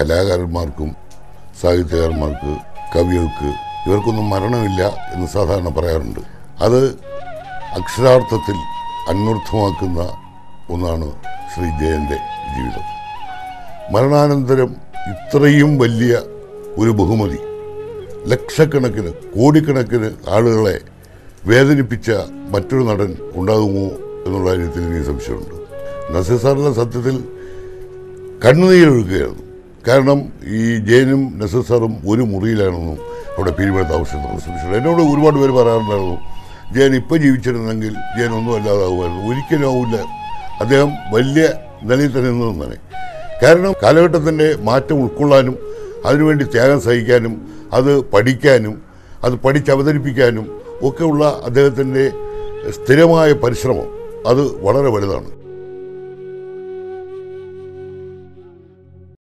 കലാകാരന്മാർക്കും സാഹിത്യകാരന്മാർക്ക് കവികൾക്ക് ഇവർക്കൊന്നും മരണമില്ല എന്ന് സാധാരണ പറയാറുണ്ട് അത് അക്ഷരാർത്ഥത്തിൽ അന്വർത്ഥമാക്കുന്ന ഒന്നാണ് ശ്രീ ജയൻ്റെ ജീവിതം മരണാനന്തരം ഇത്രയും വലിയ ഒരു ബഹുമതി ലക്ഷക്കണക്കിന് കോടിക്കണക്കിന് ആളുകളെ വേദനിപ്പിച്ച മറ്റൊരു നടൻ ഉണ്ടാകുമോ എന്നുള്ള കാര്യത്തിൽ എനിക്ക് സംശയമുണ്ട് നസീർ സാറിൻ്റെ സത്യത്തിൽ കണ്ണുനീരൊഴുക്കുകയായിരുന്നു കാരണം ഈ ജയനും നസീർ സാറും ഒരു മുറിയിലാണെന്നും അവിടെ പിരിവെടുത്ത താമസിക്കുന്ന സംശയമുണ്ട് എന്നോട് ഒരുപാട് പേര് പറയാറുണ്ടായിരുന്നു ജയൻ ഇപ്പോൾ ജീവിച്ചിരുന്നെങ്കിൽ ജയൻ ഒന്നും അല്ലാതാകുമായിരുന്നു ഒരിക്കലും ആവില്ല അദ്ദേഹം വലിയ നിലയിൽ തന്നെ നിന്ന് തന്നെ കാരണം കാലഘട്ടത്തിൻ്റെ മാറ്റം ഉൾക്കൊള്ളാനും അതിനുവേണ്ടി ത്യാഗം സഹിക്കാനും അത് പഠിക്കാനും അത് പഠിച്ചവതരിപ്പിക്കാനും ഒക്കെയുള്ള അദ്ദേഹത്തിൻ്റെ സ്ഥിരമായ പരിശ്രമം അത് വളരെ വലുതാണ്